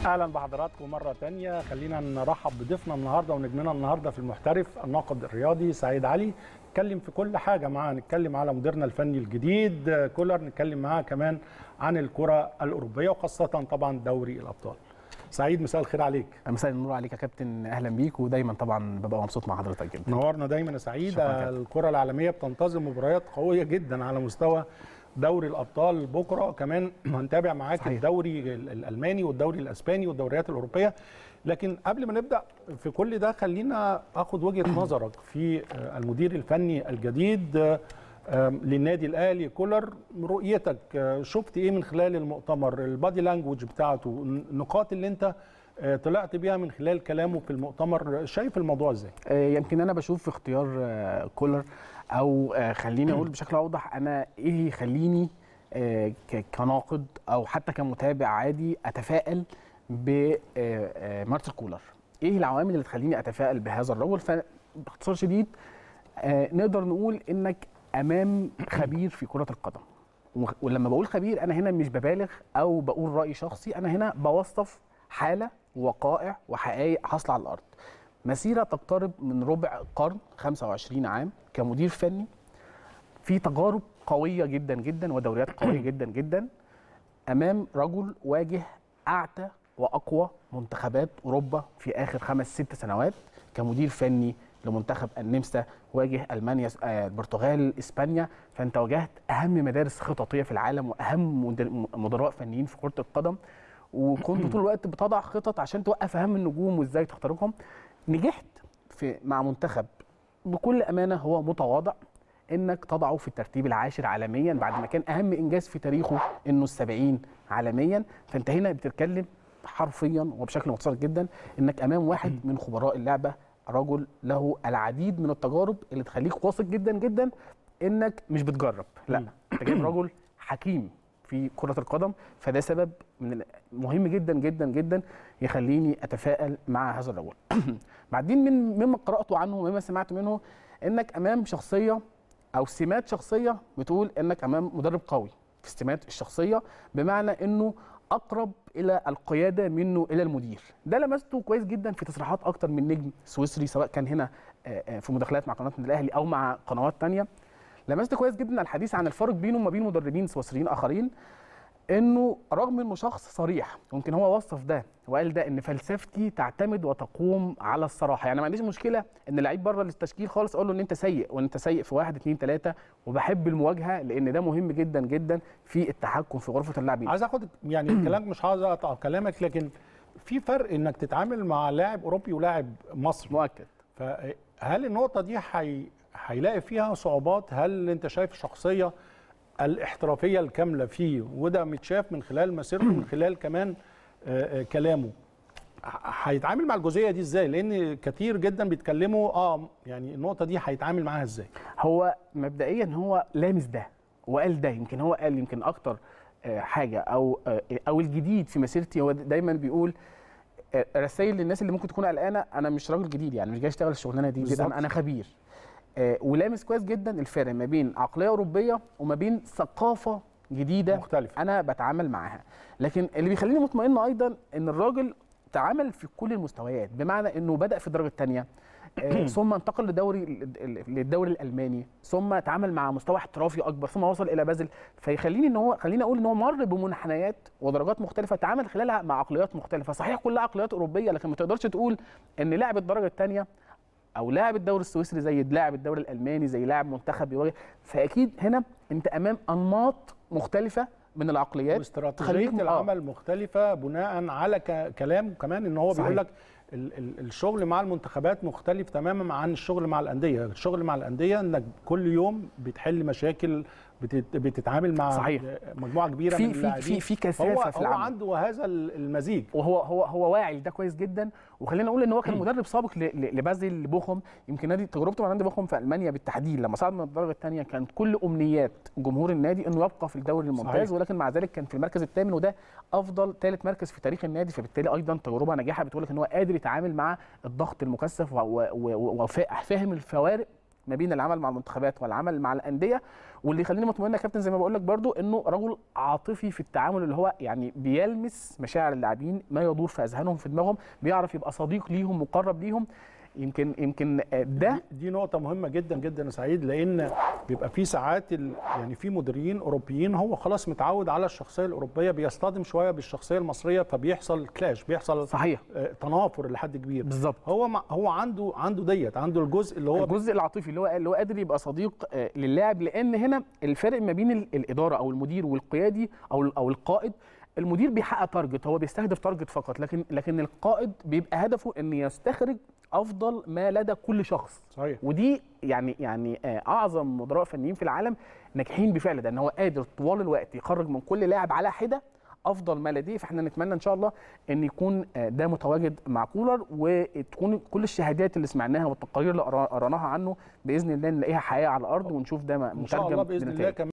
اهلا بحضراتكم مره تانية خلينا نرحب بضيفنا النهارده ونجمنا النهارده في المحترف الناقد الرياضي سعيد علي نتكلم في كل حاجه معاه نتكلم على مديرنا الفني الجديد كولر نتكلم معاه كمان عن الكره الاوروبيه وخاصه طبعا دوري الابطال سعيد مساء الخير عليك مساء النور عليك يا كابتن اهلا بيك ودايما طبعا ببقى مبسوط مع حضرتك جدا نورنا دايما يا سعيد شكراً كابتن. الكره العالميه بتنتظم مباريات قويه جدا على مستوى دوري الابطال بكره كمان هنتابع معاك صحيح. الدوري ال- الالماني والدوري الاسباني والدوريات الاوروبيه لكن قبل ما نبدا في كل ده خلينا اخد وجهه نظرك في آه، المدير الفني الجديد آه، آه، للنادي الاهلي كولر رؤيتك آه، شفت ايه من خلال المؤتمر البادي لانجوج بتاعته النقاط اللي انت آه، طلعت بيها من خلال كلامه في المؤتمر شايف الموضوع ازاي آه، يمكن انا بشوف في اختيار آه، كولر او آه، خليني اقول بشكل اوضح انا ايه يخليني آه، ك- كناقد او حتى كمتابع عادي اتفائل بمارتن كولر ايه العوامل اللي تخليني اتفائل بهذا الرجل فباختصار شديد آه، نقدر نقول انك امام خبير في كره القدم وخ- ولما بقول خبير انا هنا مش ببالغ او بقول راي شخصي انا هنا بوصف حاله وقائع وحقائق حاصله على الارض مسيره تقترب من ربع قرن 25 عام كمدير فني في تجارب قويه جدا جدا ودوريات قويه جدا جدا امام رجل واجه اعتى واقوى منتخبات اوروبا في اخر خمس ست سنوات كمدير فني لمنتخب النمسا واجه المانيا آه، البرتغال اسبانيا فانت واجهت اهم مدارس خططيه في العالم واهم مدر- مدراء فنيين في كره القدم وكنت طول الوقت بتضع خطط عشان توقف اهم النجوم وازاي تختارهم نجحت في مع منتخب بكل امانه هو متواضع انك تضعه في الترتيب العاشر عالميا بعد ما كان اهم انجاز في تاريخه انه السبعين عالميا فانت هنا بتتكلم حرفيا وبشكل مختصر جدا انك امام واحد من خبراء اللعبه رجل له العديد من التجارب اللي تخليك واثق جدا جدا انك مش بتجرب لا انت جايب رجل حكيم في كره القدم فده سبب من ال- مهم جدا جدا جدا يخليني اتفائل مع هذا الرجل بعدين من مما قراته عنه ومما سمعت منه انك امام شخصيه او سمات شخصيه بتقول انك امام مدرب قوي في السمات الشخصيه بمعنى انه اقرب الى القياده منه الى المدير ده لمسته كويس جدا في تصريحات اكتر من نجم سويسري سواء كان هنا آه، آه، في مداخلات مع قناه النادي الاهلي او مع قنوات تانية لمست كويس جدا الحديث عن الفرق بينه وما بين مدربين سويسريين اخرين انه رغم انه شخص صريح ممكن هو وصف ده وقال ده ان فلسفتي تعتمد وتقوم على الصراحه يعني ما عنديش مشكله ان لعيب بره التشكيل خالص اقول له ان انت سيء وان انت سيء في واحد اتنين تلاته وبحب المواجهه لان ده مهم جدا جدا في التحكم في غرفه اللاعبين عايز اخد يعني كلامك مش عايز اقطع كلامك لكن في فرق انك تتعامل مع لاعب اوروبي ولاعب مصري مؤكد فهل النقطه دي حي... هيلاقي فيها صعوبات هل انت شايف الشخصيه الاحترافيه الكامله فيه وده متشاف من خلال مسيرته من خلال كمان آه، آه، كلامه ه- هيتعامل مع الجزئيه دي ازاي لان كتير جدا بيتكلموا اه يعني النقطه دي هيتعامل معاها ازاي هو مبدئيا هو لامس ده وقال ده يمكن هو قال يمكن اكتر آه، حاجه او آه، او الجديد في مسيرتي هو دايما بيقول آه، رسائل للناس اللي ممكن تكون قلقانه انا مش راجل جديد يعني مش جاي اشتغل الشغلانه دي, دي بالظبط. انا أنا خبير آه، ولامس كويس جدا الفرق ما بين عقليه اوروبيه وما بين ثقافه جديده مختلفة. انا بتعامل معاها لكن اللي بيخليني مطمئن ايضا ان الراجل تعامل في كل المستويات بمعنى انه بدا في الدرجه الثانيه ثم انتقل لدوري للدوري الالماني ثم تعامل مع مستوى احترافي اكبر ثم وصل الى بازل فيخليني ان هو خليني اقول ان هو مر بمنحنيات ودرجات مختلفه تعامل خلالها مع عقليات مختلفه صحيح كلها عقليات اوروبيه لكن ما تقدرش تقول ان لاعب الدرجه الثانيه او لاعب الدوري السويسري زي لاعب الدوري الالماني زي لاعب منتخب بيواجه فاكيد هنا انت امام انماط مختلفه من العقليات واستراتيجيه تخليك- آه. العمل مختلفه بناء على ك- كلام كمان ان هو صحيح. بيقول لك ال- ال- الشغل مع المنتخبات مختلف تماما عن الشغل مع الانديه الشغل مع الانديه انك كل يوم بتحل مشاكل بتت- بتتعامل مع صحيح. مجموعه كبيره في من في اللاعبين في في كثافه هو في هو العمل عنده هذا ال- المزيج وهو هو هو واعي لده كويس جدا وخلينا نقول ان هو كان مدرب سابق ل- ل- لبازل بوخم يمكن نادي تجربته مع نادي بوخم في المانيا بالتحديد لما صعد من الدرجه الثانيه كانت كل امنيات جمهور النادي انه يبقى في الدوري الممتاز صحيح. ولكن مع ذلك كان في المركز الثامن وده افضل ثالث مركز في تاريخ النادي فبالتالي ايضا تجربه ناجحه بتقول لك ان هو قادر يتعامل مع الضغط المكثف و- و- و- وفاهم الفوارق ما بين العمل مع المنتخبات والعمل مع الانديه واللي يخليني مطمئن يا كابتن زي ما بقول لك برضو انه رجل عاطفي في التعامل اللي هو يعني بيلمس مشاعر اللاعبين ما يدور في اذهانهم في دماغهم بيعرف يبقى صديق ليهم مقرب ليهم يمكن يمكن آه، ده دي, دي نقطة مهمة جدا جدا يا سعيد لأن بيبقى في ساعات ال... يعني في مديرين أوروبيين هو خلاص متعود على الشخصية الأوروبية بيصطدم شوية بالشخصية المصرية فبيحصل كلاش بيحصل صحيح آه، تنافر لحد كبير بالظبط هو ما هو عنده عنده ديت عنده الجزء اللي هو الجزء العاطفي اللي هو اللي هو قادر يبقى صديق آه، للاعب لان هنا الفرق ما بين ال- الاداره او المدير والقيادي او ال- او القائد المدير بيحقق تارجت هو بيستهدف تارجت فقط لكن لكن القائد بيبقى هدفه ان يستخرج افضل ما لدى كل شخص صحيح ودي يعني يعني آه، اعظم مدراء فنيين في العالم ناجحين بفعل ده ان هو قادر طوال الوقت يخرج من كل لاعب على حده افضل ما لديه فاحنا نتمنى ان شاء الله ان يكون آه، ده متواجد مع كولر وتكون كل الشهادات اللي سمعناها والتقارير اللي قرا- قراناها عنه باذن الله نلاقيها حقيقه على الارض ونشوف ده إن شاء الله مترجم بإذن الله بنتائج. كمان